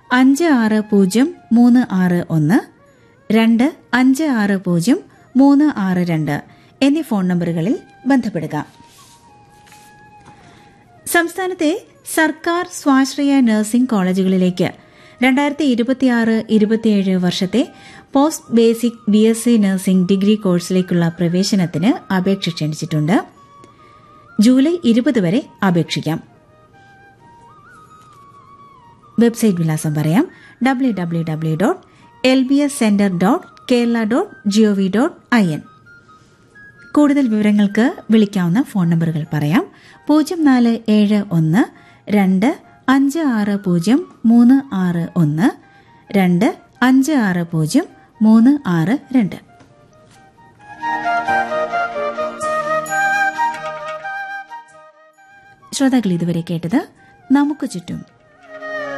അഞ്ച് ആറ് പൂജ്യം മൂന്ന് ആറ് ഒന്ന് രണ്ട് അഞ്ച് ആറ് പൂജ്യം മൂന്ന് ആറ് രണ്ട് എന്നീ ഫോൺ നമ്പറുകളിൽ ബന്ധപ്പെടുക സംസ്ഥാനത്തെ സർക്കാർ സ്വാശ്രയ നഴ്സിംഗ് കോളേജുകളിലേക്ക് രണ്ടായിരത്തി ഇരുപത്തിയാറ് ഇരുപത്തിയേഴ് വർഷത്തെ post basic B S C nursing degree കോഴ്സിലേക്കുള്ള പ്രവേശനത്തിന് അപേക്ഷ ക്ഷണിച്ചിട്ടുണ്ട് ജൂലൈ ഇരുപത് വരെ അപേക്ഷിക്കാം വെബ്സൈറ്റ് വിലാസം പറയാം W W W dot L B S centre dot Kerala dot G O V dot I N കൂടുതൽ വിവരങ്ങൾക്ക് വിളിക്കാവുന്ന ഫോൺ നമ്പറുകൾ പറയാം പൂജ്യം നാല് ഏഴ് ഒന്ന് രണ്ട് അഞ്ച് ആറ് പൂജ്യം മൂന്ന് ആറ് ഒന്ന് രണ്ട് അഞ്ച് ആറ് പൂജ്യം മൂന്ന് ആറ് രണ്ട് ശ്രോതാക്കൾ ഇതുവരെ കേട്ടത് നമുക്ക് ചുറ്റും